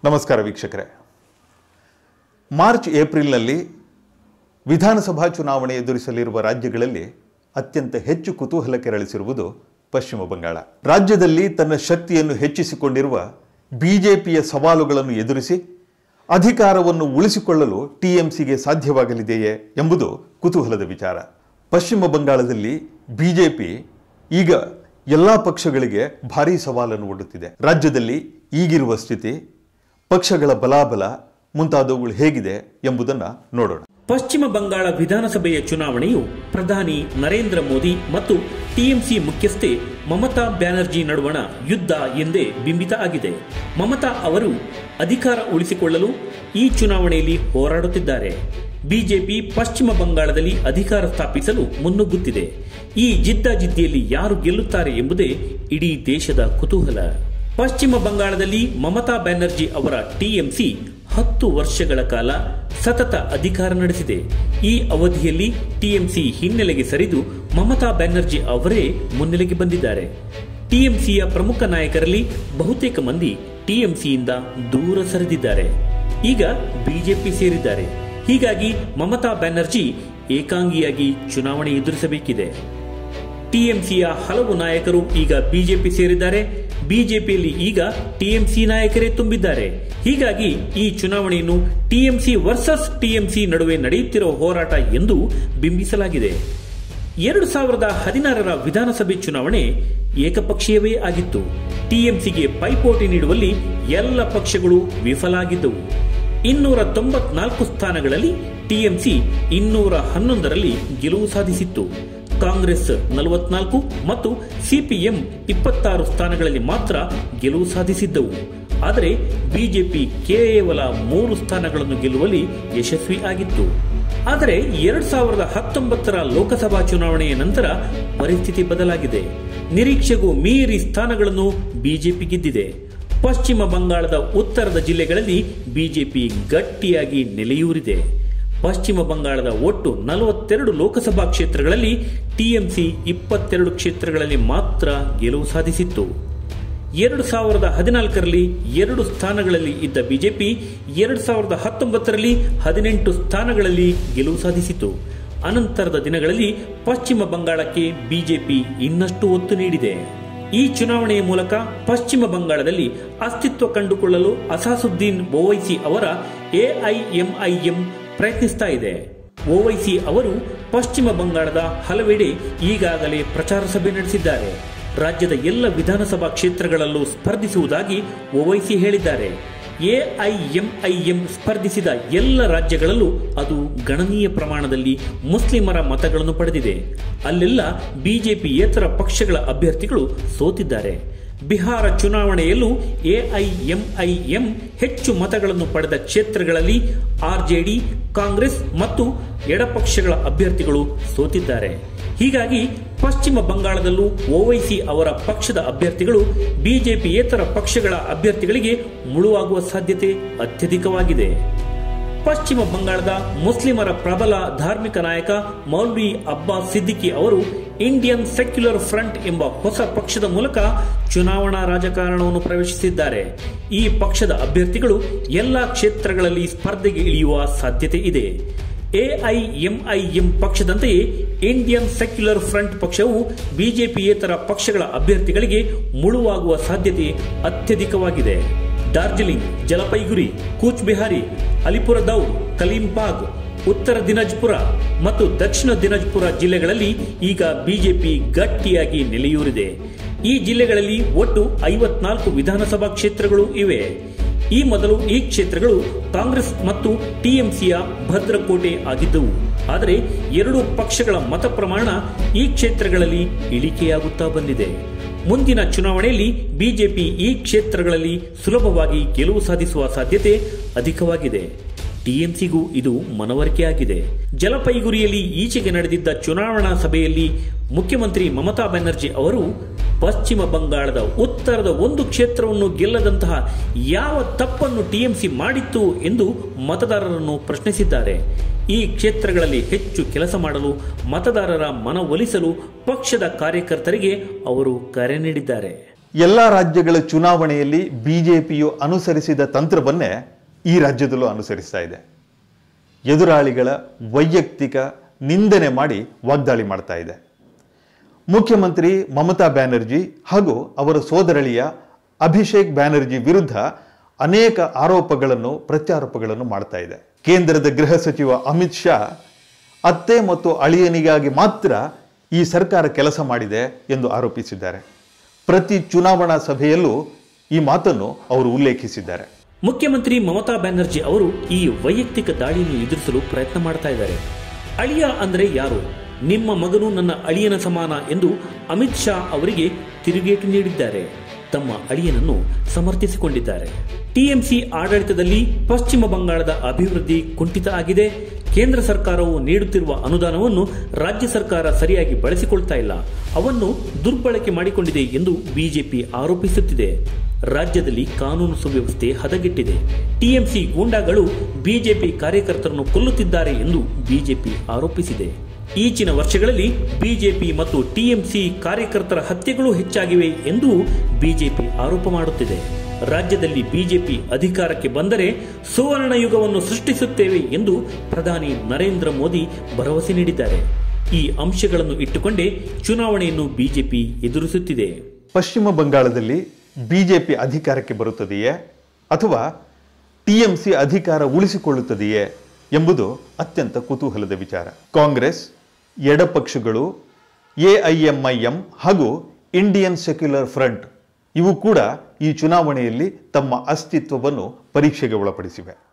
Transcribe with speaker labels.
Speaker 1: ನಮಸ್ಕಾರ ವೀಕ್ಷಕರೇ ಮಾರ್ಚ್ ಏಪ್ರಿಲ್ನಲ್ಲಿ ವಿಧಾನಸಭಾ ಚುನಾವಣೆ ಎದುರಿಸಲಿರುವ ರಾಜ್ಯಗಳಲ್ಲಿ ಅತ್ಯಂತ ಹೆಚ್ಚು ಕುತೂಹಲ ಕೆರಳಿಸಿರುವುದು ಪಶ್ಚಿಮ ಬಂಗಾಳ ರಾಜ್ಯದಲ್ಲಿ ತನ್ನ ಶಕ್ತಿಯನ್ನು ಹೆಚ್ಚಿಸಿಕೊಂಡಿರುವ ಬಿಜೆಪಿಯ ಸವಾಲುಗಳನ್ನು ಎದುರಿಸಿ ಅಧಿಕಾರವನ್ನು ಉಳಿಸಿಕೊಳ್ಳಲು ಟಿಎಂಸಿಗೆ ಸಾಧ್ಯವಾಗಲಿದೆಯೇ ಎಂಬುದು ಕುತೂಹಲದ ವಿಚಾರ ಪಶ್ಚಿಮ ಬಂಗಾಳದಲ್ಲಿ ಬಿಜೆಪಿ ಈಗ ಎಲ್ಲ ಪಕ್ಷಗಳಿಗೆ ಭಾರೀ ಸವಾಲನ್ನು ಒಡ್ಡುತ್ತಿದೆ ರಾಜ್ಯದಲ್ಲಿ ಈಗಿರುವ ಸ್ಥಿತಿ ಪಕ್ಷಗಳ ಬಲಾಬಲ ಮುಂತಾದವುಗಳು ಹೇಗಿದೆ ಎಂಬುದನ್ನು ನೋಡೋಣ
Speaker 2: ಪಶ್ಚಿಮ ಬಂಗಾಳ ವಿಧಾನಸಭೆಯ ಚುನಾವಣೆಯು ಪ್ರಧಾನಿ ನರೇಂದ್ರ ಮೋದಿ ಮತ್ತು ಟಿಎಂಸಿ ಮುಖ್ಯಸ್ಥೆ ಮಮತಾ ಬ್ಯಾನರ್ಜಿ ನಡುವಣ ಯುದ್ಧ ಎಂದೇ ಬಿಂಬಿತ ಆಗಿದೆ ಮಮತಾ ಅವರು ಅಧಿಕಾರ ಉಳಿಸಿಕೊಳ್ಳಲು ಈ ಚುನಾವಣೆಯಲ್ಲಿ ಹೋರಾಡುತ್ತಿದ್ದಾರೆ ಬಿಜೆಪಿ ಪಶ್ಚಿಮ ಬಂಗಾಳದಲ್ಲಿ ಅಧಿಕಾರ ಸ್ಥಾಪಿಸಲು ಮುನ್ನುಗ್ಗುತ್ತಿದೆ ಈ ಜಿದ್ದಾಜಿದ್ದಿಯಲ್ಲಿ ಯಾರು ಗೆಲ್ಲುತ್ತಾರೆ ಎಂಬುದೇ ಇಡೀ ದೇಶದ ಕುತೂಹಲ ಪಶ್ಚಿಮ ಬಂಗಾಳದಲ್ಲಿ ಮಮತಾ ಬ್ಯಾನರ್ಜಿ ಅವರ ಟಿಎಂಸಿ ಹತ್ತು ವರ್ಷಗಳ ಕಾಲ ಸತತ ಅಧಿಕಾರ ನಡೆಸಿದೆ ಈ ಅವಧಿಯಲ್ಲಿ ಟಿಎಂಸಿ ಹಿನ್ನೆಲೆಗೆ ಸರಿದು ಮಮತಾ ಬ್ಯಾನರ್ಜಿ ಅವರೇ ಮುನ್ನೆಲೆಗೆ ಬಂದಿದ್ದಾರೆ ಟಿಎಂಸಿಯ ಪ್ರಮುಖ ನಾಯಕರಲ್ಲಿ ಬಹುತೇಕ ಮಂದಿ ಟಿಎಂಸಿಯಿಂದ ದೂರ ಸರಿದಿದ್ದಾರೆ ಈಗ ಬಿಜೆಪಿ ಸೇರಿದ್ದಾರೆ ಹೀಗಾಗಿ ಮಮತಾ ಬ್ಯಾನರ್ಜಿ ಏಕಾಂಗಿಯಾಗಿ ಚುನಾವಣೆ ಎದುರಿಸಬೇಕಿದೆ ಟಿಎಂಸಿಯ ಹಲವು ನಾಯಕರು ಈಗ ಬಿಜೆಪಿ ಸೇರಿದ್ದಾರೆ ಬಿಜೆಪಿಯಲ್ಲಿ ಈಗ ಟಿಎಂಸಿ ನಾಯಕರೇ ತುಂಬಿದ್ದಾರೆ ಹೀಗಾಗಿ ಈ ಚುನಾವಣೆಯನ್ನು ಟಿಎಂಸಿ ವರ್ಸಸ್ ಟಿಎಂಸಿ ನಡುವೆ ನಡೆಯುತ್ತಿರುವ ಹೋರಾಟ ಎಂದು ಬಿಂಬಿಸಲಾಗಿದೆ ಎರಡು ಸಾವಿರದ ಹದಿನಾರರ ವಿಧಾನಸಭೆ ಚುನಾವಣೆ ಏಕಪಕ್ಷೀಯವೇ ಆಗಿತ್ತು ಟಿಎಂಸಿಗೆ ಪೈಪೋಟಿ ನೀಡುವಲ್ಲಿ ಎಲ್ಲ ಪಕ್ಷಗಳು ವಿಫಲಾಗಿದ್ದವು ಇನ್ನೂರ ತೊಂಬತ್ನಾಲ್ಕು ಸ್ಥಾನಗಳಲ್ಲಿ ಟಿಎಂಸಿ ಇನ್ನೂರ ಹನ್ನೊಂದರಲ್ಲಿ ಗೆಲುವು ಸಾಧಿಸಿತ್ತು ಕಾಂಗ್ರೆಸ್ ನಲವತ್ನಾಲ್ಕು ಮತ್ತು ಸಿಪಿಎಂ ಇಪ್ಪತ್ತಾರು ಸ್ಥಾನಗಳಲ್ಲಿ ಮಾತ್ರ ಗೆಲುವು ಸಾಧಿಸಿದ್ದವು ಆದರೆ ಬಿಜೆಪಿ ಕೇವಲ ಮೂರು ಸ್ಥಾನಗಳನ್ನು ಗೆಲ್ಲುವಲ್ಲಿ ಯಶಸ್ವಿ ಆಗಿತ್ತು ಆದರೆ ಎರಡ್ ಸಾವಿರದ ಹತ್ತೊಂಬತ್ತರ ಲೋಕಸಭಾ ಚುನಾವಣೆಯ ನಂತರ ಪರಿಸ್ಥಿತಿ ಬದಲಾಗಿದೆ ನಿರೀಕ್ಷೆಗೂ ಮೀರಿ ಸ್ಥಾನಗಳನ್ನು ಬಿಜೆಪಿ ಗೆದ್ದಿದೆ ಪಶ್ಚಿಮ ಬಂಗಾಳದ ಉತ್ತರದ ಜಿಲ್ಲೆಗಳಲ್ಲಿ ಬಿಜೆಪಿ ಗಟ್ಟಿಯಾಗಿ ನೆಲೆಯೂರಿದೆ ಪಶ್ಚಿಮ ಬಂಗಾಳದ ಒಟ್ಟು ನಲವತ್ತೆರಡು ಲೋಕಸಭಾ ಕ್ಷೇತ್ರಗಳಲ್ಲಿ ಟಿಎಂಸಿ ಇಪ್ಪತ್ತೆರಡು ಕ್ಷೇತ್ರಗಳಲ್ಲಿ ಮಾತ್ರ ಗೆಲುವು ಸಾಧಿಸಿತ್ತು ಎರಡು ಸಾವಿರದ ಹದಿನಾಲ್ಕರಲ್ಲಿ ಎರಡು ಸ್ಥಾನಗಳಲ್ಲಿ ಇದ್ದ ಬಿಜೆಪಿ ಎರಡು ಸಾವಿರದ ಹತ್ತೊಂಬತ್ತರಲ್ಲಿ ಹದಿನೆಂಟು ಸ್ಥಾನಗಳಲ್ಲಿ ಗೆಲುವು ಸಾಧಿಸಿತು ಅನಂತರದ ದಿನಗಳಲ್ಲಿ ಪಶ್ಚಿಮ ಬಂಗಾಳಕ್ಕೆ ಬಿಜೆಪಿ ಇನ್ನಷ್ಟು ಒತ್ತು ನೀಡಿದೆ ಈ ಚುನಾವಣೆಯ ಮೂಲಕ ಪಶ್ಚಿಮ ಬಂಗಾಳದಲ್ಲಿ ಅಸ್ತಿತ್ವ ಕಂಡುಕೊಳ್ಳಲು ಅಸಾಸುದ್ದೀನ್ ಓವೈಸಿ ಅವರ ಎಐಎಂಐಎಂ ಪ್ರಯತ್ನಿಸ್ತಾ ಇದೆ ಓವೈಸಿ ಅವರು ಪಶ್ಚಿಮ ಬಂಗಾಳದ ಹಲವೆಡೆ ಈಗಾಗಲೇ ಪ್ರಚಾರ ಸಭೆ ನಡೆಸಿದ್ದಾರೆ ರಾಜ್ಯದ ಎಲ್ಲ ವಿಧಾನಸಭಾ ಕ್ಷೇತ್ರಗಳಲ್ಲೂ ಸ್ಪರ್ಧಿಸುವುದಾಗಿ ಓವೈಸಿ ಹೇಳಿದ್ದಾರೆ ಎಐಎಂಐಎಂ ಸ್ಪರ್ಧಿಸಿದ ಎಲ್ಲ ರಾಜ್ಯಗಳಲ್ಲೂ ಅದು ಗಣನೀಯ ಪ್ರಮಾಣದಲ್ಲಿ ಮುಸ್ಲಿಮರ ಮತಗಳನ್ನು ಪಡೆದಿದೆ ಅಲ್ಲೆಲ್ಲ ಬಿಜೆಪಿಯೇತರ ಪಕ್ಷಗಳ ಅಭ್ಯರ್ಥಿಗಳು ಸೋತಿದ್ದಾರೆ ಬಿಹಾರ ಚುನಾವಣೆಯಲ್ಲೂ ಎಐಎಂಐಎಂ ಹೆಚ್ಚು ಮತಗಳನ್ನು ಪಡೆದ ಕ್ಷೇತ್ರಗಳಲ್ಲಿ ಆರ್ಜೆಡಿ ಕಾಂಗ್ರೆಸ್ ಮತ್ತು ಎಡಪಕ್ಷಗಳ ಅಭ್ಯರ್ಥಿಗಳು ಸೋತಿದ್ದಾರೆ ಹೀಗಾಗಿ ಪಶ್ಚಿಮ ಬಂಗಾಳದಲ್ಲೂ ಓವೈಸಿ ಅವರ ಪಕ್ಷದ ಅಭ್ಯರ್ಥಿಗಳು ಬಿಜೆಪಿಯೇತರ ಪಕ್ಷಗಳ ಅಭ್ಯರ್ಥಿಗಳಿಗೆ ಮುಳುವಾಗುವ ಸಾಧ್ಯತೆ ಅತ್ಯಧಿಕವಾಗಿದೆ ಪಶ್ಚಿಮ ಬಂಗಾಳದ ಮುಸ್ಲಿಮರ ಪ್ರಬಲ ಧಾರ್ಮಿಕ ನಾಯಕ ಮೌಲ್ವಿ ಅಬ್ಬಾಸ್ ಸಿದ್ದಿಕಿ ಅವರು ಇಂಡಿಯನ್ ಸೆಕ್ಯುಲರ್ ಫ್ರಂಟ್ ಎಂಬ ಹೊಸ ಪಕ್ಷದ ಮೂಲಕ ಚುನಾವಣಾ ರಾಜಕಾರಣವನ್ನು ಪ್ರವೇಶಿಸಿದ್ದಾರೆ ಈ ಪಕ್ಷದ ಅಭ್ಯರ್ಥಿಗಳು ಎಲ್ಲಾ ಕ್ಷೇತ್ರಗಳಲ್ಲಿ ಸ್ಪರ್ಧೆಗೆ ಇಳಿಯುವ ಸಾಧ್ಯತೆ ಇದೆ ಎಐಎಂಐಎಂ ಪಕ್ಷದಂತೆಯೇ ಇಂಡಿಯನ್ ಸೆಕ್ಯುಲರ್ ಫ್ರಂಟ್ ಪಕ್ಷವು ಬಿಜೆಪಿಯೇತರ ಪಕ್ಷಗಳ ಅಭ್ಯರ್ಥಿಗಳಿಗೆ ಮುಳುವಾಗುವ ಸಾಧ್ಯತೆ ಅತ್ಯಧಿಕವಾಗಿದೆ ಡಾರ್ಜಿಲಿಂಗ್ ಜಲಪೈಗುರಿ ಕೂಚ್ ಬಿಹಾರಿ ಅಲಿಪುರದೌರ್ ಕಲೀಂಪಾಗ್ ಉತ್ತರ ದಿನಜ್ಪುರ ಮತ್ತು ದಕ್ಷಿಣ ದಿನಜ್ಪುರ ಜಿಲ್ಲೆಗಳಲ್ಲಿ ಈಗ ಬಿಜೆಪಿ ಗಟ್ಟಿಯಾಗಿ ನೆಲೆಯೂರಿದೆ ಈ ಜಿಲ್ಲೆಗಳಲ್ಲಿ ಒಟ್ಟು ಐವತ್ನಾಲ್ಕು ವಿಧಾನಸಭಾ ಕ್ಷೇತ್ರಗಳು ಇವೆ ಈ ಮೊದಲು ಈ ಕ್ಷೇತ್ರಗಳು ಕಾಂಗ್ರೆಸ್ ಮತ್ತು ಟಿಎಂಸಿಯ ಭದ್ರಕೋಟೆ ಆಗಿದ್ದವು ಆದರೆ ಎರಡು ಪಕ್ಷಗಳ ಮತ ಪ್ರಮಾಣ ಈ ಕ್ಷೇತ್ರಗಳಲ್ಲಿ ಇಳಿಕೆಯಾಗುತ್ತಾ ಬಂದಿದೆ ಮುಂದಿನ ಚುನಾವಣೆಯಲ್ಲಿ ಬಿಜೆಪಿ ಈ ಕ್ಷೇತ್ರಗಳಲ್ಲಿ ಸುಲಭವಾಗಿ ಗೆಲುವು ಸಾಧಿಸುವ ಸಾಧ್ಯತೆ ಅಧಿಕವಾಗಿದೆ ಟಿಎಂಸಿಗೂ ಇದು ಮನವರಿಕೆಯಾಗಿದೆ ಜಲಪೈಗುರಿಯಲ್ಲಿ ಈಚೆಗೆ ನಡೆದಿದ್ದ ಚುನಾವಣಾ ಸಭೆಯಲ್ಲಿ ಮುಖ್ಯಮಂತ್ರಿ ಮಮತಾ ಬ್ಯಾನರ್ಜಿ ಅವರು ಪಶ್ಚಿಮ ಬಂಗಾಳದ ಉತ್ತರದ ಒಂದು ಕ್ಷೇತ್ರವನ್ನು ಗೆಲ್ಲದಂತಹ ಯಾವ ತಪ್ಪನ್ನು ಟಿಎಂಸಿ ಮಾಡಿತ್ತು ಎಂದು ಮತದಾರರನ್ನು ಪ್ರಶ್ನಿಸಿದ್ದಾರೆ ಈ ಕ್ಷೇತ್ರಗಳಲ್ಲಿ ಹೆಚ್ಚು ಕೆಲಸ ಮಾಡಲು ಮತದಾರರ ಮನವೊಲಿಸಲು ಪಕ್ಷದ ಕಾರ್ಯಕರ್ತರಿಗೆ ಅವರು ಕರೆ ನೀಡಿದ್ದಾರೆ
Speaker 1: ಎಲ್ಲ ರಾಜ್ಯಗಳ ಚುನಾವಣೆಯಲ್ಲಿ ಬಿಜೆಪಿಯು ಅನುಸರಿಸಿದ ತಂತ್ರವನ್ನೇ ಈ ರಾಜ್ಯದಲ್ಲೂ ಅನುಸರಿಸ್ತಾ ಇದೆ ಎದುರಾಳಿಗಳ ವೈಯಕ್ತಿಕ ನಿಂದನೆ ಮಾಡಿ ವಾಗ್ದಾಳಿ ಮಾಡ್ತಾ ಇದೆ ಮುಖ್ಯಮಂತ್ರಿ ಮಮತಾ ಬ್ಯಾನರ್ಜಿ ಹಾಗೂ ಅವರ ಸೋದರಳಿಯ ಅಭಿಷೇಕ್ ಬ್ಯಾನರ್ಜಿ ವಿರುದ್ಧ ಅನೇಕ ಆರೋಪಗಳನ್ನು ಪ್ರತ್ಯಾರೋಪಗಳನ್ನು ಮಾಡ್ತಾ ಇದೆ ಕೇಂದ್ರದ ಗೃಹ ಸಚಿವ ಅಮಿತ್ ಶಾ ಅತ್ತೆ ಮತ್ತು ಅಳಿಯನಿಗಾಗಿ ಮಾತ್ರ ಈ ಸರ್ಕಾರ ಕೆಲಸ ಮಾಡಿದೆ ಎಂದು ಆರೋಪಿಸಿದ್ದಾರೆ ಪ್ರತಿ ಚುನಾವಣಾ ಸಭೆಯಲ್ಲೂ ಈ ಮಾತನ್ನು ಅವರು ಉಲ್ಲೇಖಿಸಿದ್ದಾರೆ
Speaker 2: ಮುಖ್ಯಮಂತ್ರಿ ಮಮತಾ ಬ್ಯಾನರ್ಜಿ ಅವರು ಈ ವೈಯಕ್ತಿಕ ದಾಳಿಯನ್ನು ಎದುರಿಸಲು ಪ್ರಯತ್ನ ಮಾಡ್ತಾ ಇದ್ದಾರೆ ಅಳಿಯ ಅಂದ್ರೆ ಯಾರು ನಿಮ್ಮ ಮಗನು ನನ್ನ ಅಳಿಯನ ಸಮಾನ ಎಂದು ಅಮಿತ್ ಶಾ ಅವರಿಗೆ ತಿರುಗೇಟು ನೀಡಿದ್ದಾರೆ ತಮ್ಮ ಅಳಿಯನನ್ನು ಸಮರ್ಥಿಸಿಕೊಂಡಿದ್ದಾರೆ ಟಿಎಂಸಿ ಆಡಳಿತದಲ್ಲಿ ಪಶ್ಚಿಮ ಬಂಗಾಳದ ಅಭಿವೃದ್ಧಿ ಕುಂಠಿತ ಆಗಿದೆ ಕೇಂದ್ರ ಸರ್ಕಾರವು ನೀಡುತ್ತಿರುವ ಅನುದಾನವನ್ನು ರಾಜ್ಯ ಸರ್ಕಾರ ಸರಿಯಾಗಿ ಬಳಸಿಕೊಳ್ತಾ ಇಲ್ಲ ಅವನ್ನು ದುರ್ಬಳಕೆ ಮಾಡಿಕೊಂಡಿದೆ ಎಂದು ಬಿಜೆಪಿ ಆರೋಪಿಸುತ್ತಿದೆ ರಾಜ್ಯದಲ್ಲಿ ಕಾನೂನು ಸುವ್ಯವಸ್ಥೆ ಹದಗೆಟ್ಟಿದೆ ಟಿಎಂಸಿ ಗೂಂಡಾಗಳು ಬಿಜೆಪಿ ಕಾರ್ಯಕರ್ತರನ್ನು ಕೊಲ್ಲುತ್ತಿದ್ದಾರೆ ಎಂದು ಬಿಜೆಪಿ ಆರೋಪಿಸಿದೆ ಈಚಿನ ವರ್ಷಗಳಲ್ಲಿ ಬಿಜೆಪಿ ಮತ್ತು ಟಿಎಂಸಿ ಕಾರ್ಯಕರ್ತರ ಹತ್ಯೆಗಳು ಹೆಚ್ಚಾಗಿವೆ ಎಂದು ಬಿಜೆಪಿ ಆರೋಪ ಮಾಡುತ್ತಿದೆ ರಾಜ್ಯದಲ್ಲಿ ಬಿಜೆಪಿ ಅಧಿಕಾರಕ್ಕೆ ಬಂದರೆ ಸುವರ್ಣ ಯುಗವನ್ನು ಸೃಷ್ಟಿಸುತ್ತೇವೆ ಎಂದು ಪ್ರಧಾನಿ ನರೇಂದ್ರ ಮೋದಿ ಭರವಸೆ ನೀಡಿದ್ದಾರೆ ಈ ಅಂಶಗಳನ್ನು ಇಟ್ಟುಕೊಂಡೇ ಚುನಾವಣೆಯನ್ನು ಬಿಜೆಪಿ ಎದುರಿಸುತ್ತಿದೆ
Speaker 1: ಪಶ್ಚಿಮ ಬಂಗಾಳದಲ್ಲಿ ಬಿಜೆಪಿ ಅಧಿಕಾರಕ್ಕೆ ಬರುತ್ತದೆಯೇ ಅಥವಾ ಟಿಎಂಸಿ ಅಧಿಕಾರ ಉಳಿಸಿಕೊಳ್ಳುತ್ತದೆಯೇ ಎಂಬುದು ಅತ್ಯಂತ ಕುತೂಹಲದ ವಿಚಾರ ಕಾಂಗ್ರೆಸ್ ಎಡಪಕ್ಷಗಳು ಎಐಎಂಐಎಂ ಹಾಗೂ ಇಂಡಿಯನ್ ಸೆಕ್ಯುಲರ್ ಫ್ರಂಟ್ ಇವು ಕೂಡ ಈ ಚುನಾವಣೆಯಲ್ಲಿ ತಮ್ಮ ಅಸ್ತಿತ್ವವನ್ನು ಪರೀಕ್ಷೆಗೆ ಒಳಪಡಿಸಿವೆ